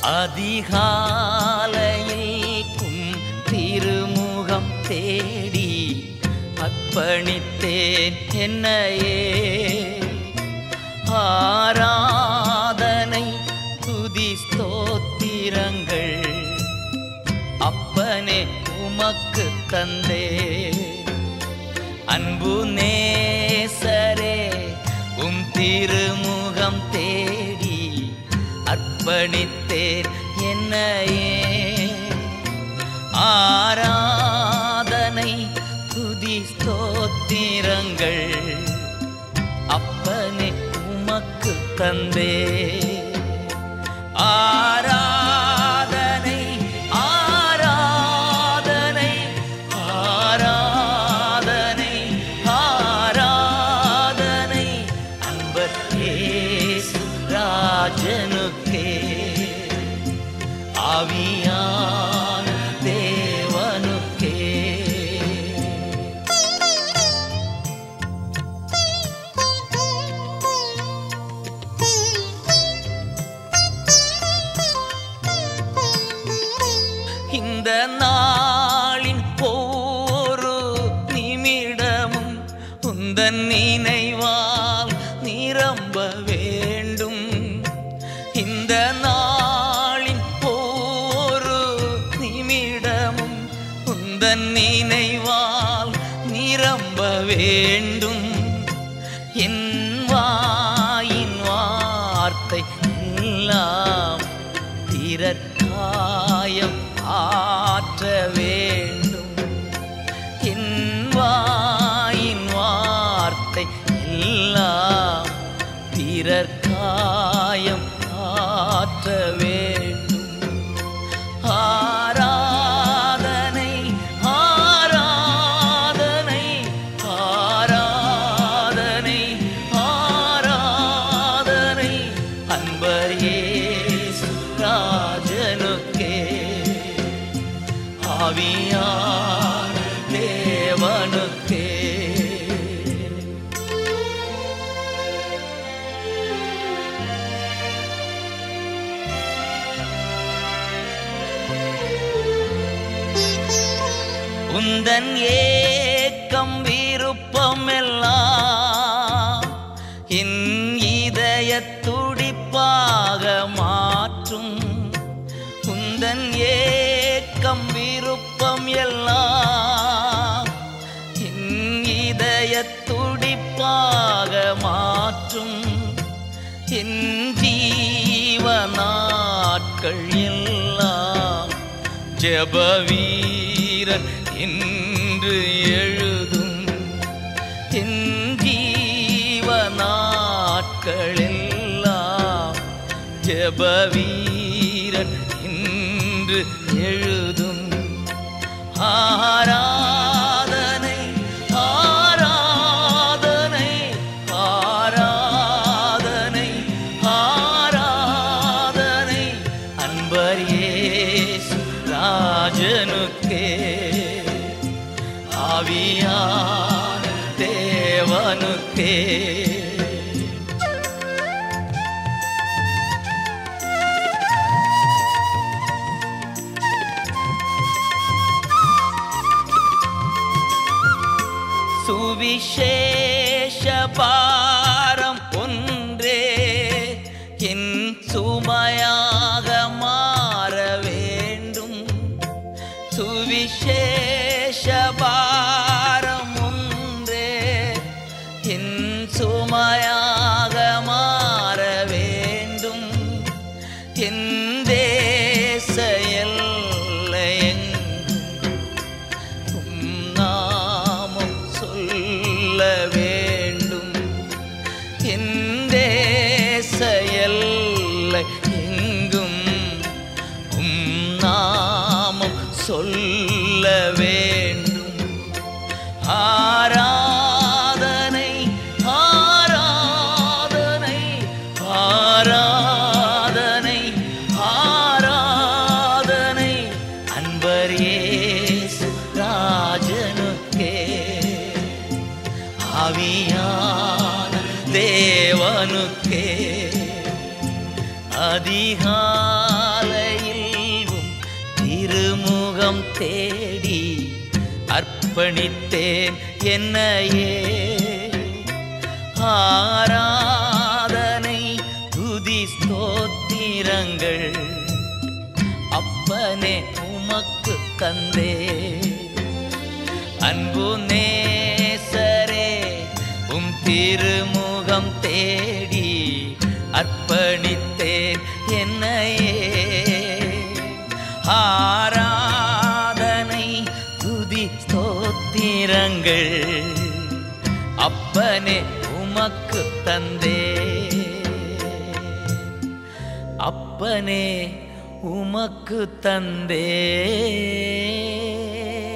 அதிகாலையில் கும் திருமுகம் தேடி அர்ப்பணித்தேன் என்னையே ஆராதனை துதி ஸ்தோத்திரங்கள் அப்பனே உமக்கு தந்தே அன்பு நேசரே உம் திருமுகம் தேடி அர்ப்பணித்தேன் என்னையே ஆராதனை துதி ஸ்தோத்திரங்கள் அப்பனே உமக்கு தந்தே ஆராதனை ஆராதனை ஆராதனை ஆராதனை அன்பர் இயேசு ராஜனுக்கே ஆவியான தேவனுக்கே இந்த நாளின் போரு நிமிடமும் உந்தன் நினைவால் நிரம்ப வேண்டும் இந்த நாளின் போரு நிமிடமும் உந்தன் நினைவால் நிரம்ப வேண்டும் என் வாயின் வார்த்தை எல்லாம் பிறர்காயம் ஆற்ற வேண்டும் என் வாயின் வார்த்தை எல்லாம் பிறர்காயம் ஆற்ற வேண்டும் ஆராதனை ஆராதனை ஆராதனை ஆராதனை அன்பர் இயேசு ராஜனுக்கே ஆவியான தேவனுக்கே உந்தன் ஏக்கம் விருப்பம் எல்லாம் என் இதய துடிப்பாக மாற்றும் உந்தன் ஏக்கம் விருப்பம் எல்லாம் என் இதய துடிப்பாக மாற்றும் என் ஜீவ நாட்கள் எல்லாம் ஜெப வீரன் என்று எழுதும் என் ஜீவ நாட்களெல்லாம் ஜெப வீரன் என்று எழுதும் ஆராதனை ஆராதனை ஆராதனை ஆராதனை அன்பர் இயேசு ராஜனுக்கே ஆவியான தேவனுக்கே சுவிசேஷ பாரம் ஒன்றே என் சுமையாக மாற வேண்டும் சுவிசேஷ பாரம் ஒன்றே என் சுமையாக மாற வேண்டும் என் தேச எல்லையெங்கும் உம் நாமம் சொல்ல வேண்டும் என் தேச எல்லை எங்கும் உம் நாமம் சொல்ல வேண்டும் ஆராதனை ஆராதனை ஆராதனை ஆராதனை அன்பர் இயேசு ராஜனுக்கே ஆவியான தேவனுக்கே அதிகாலை அர்ப்பணித்தேன் என்னையே ஆராதனை துதி ஸ்தோத்திரங்கள் அப்பனே உமக்கு தந்தே அன்பு நேசரே உம் திருமுகம் தேடி அர்ப்பணித்தேன் என்னையே ஆராதனை துதி ஸ்தோத்திரங்கள் அப்பனே உமக்கு தந்தே அப்பனே உமக்கு தந்தே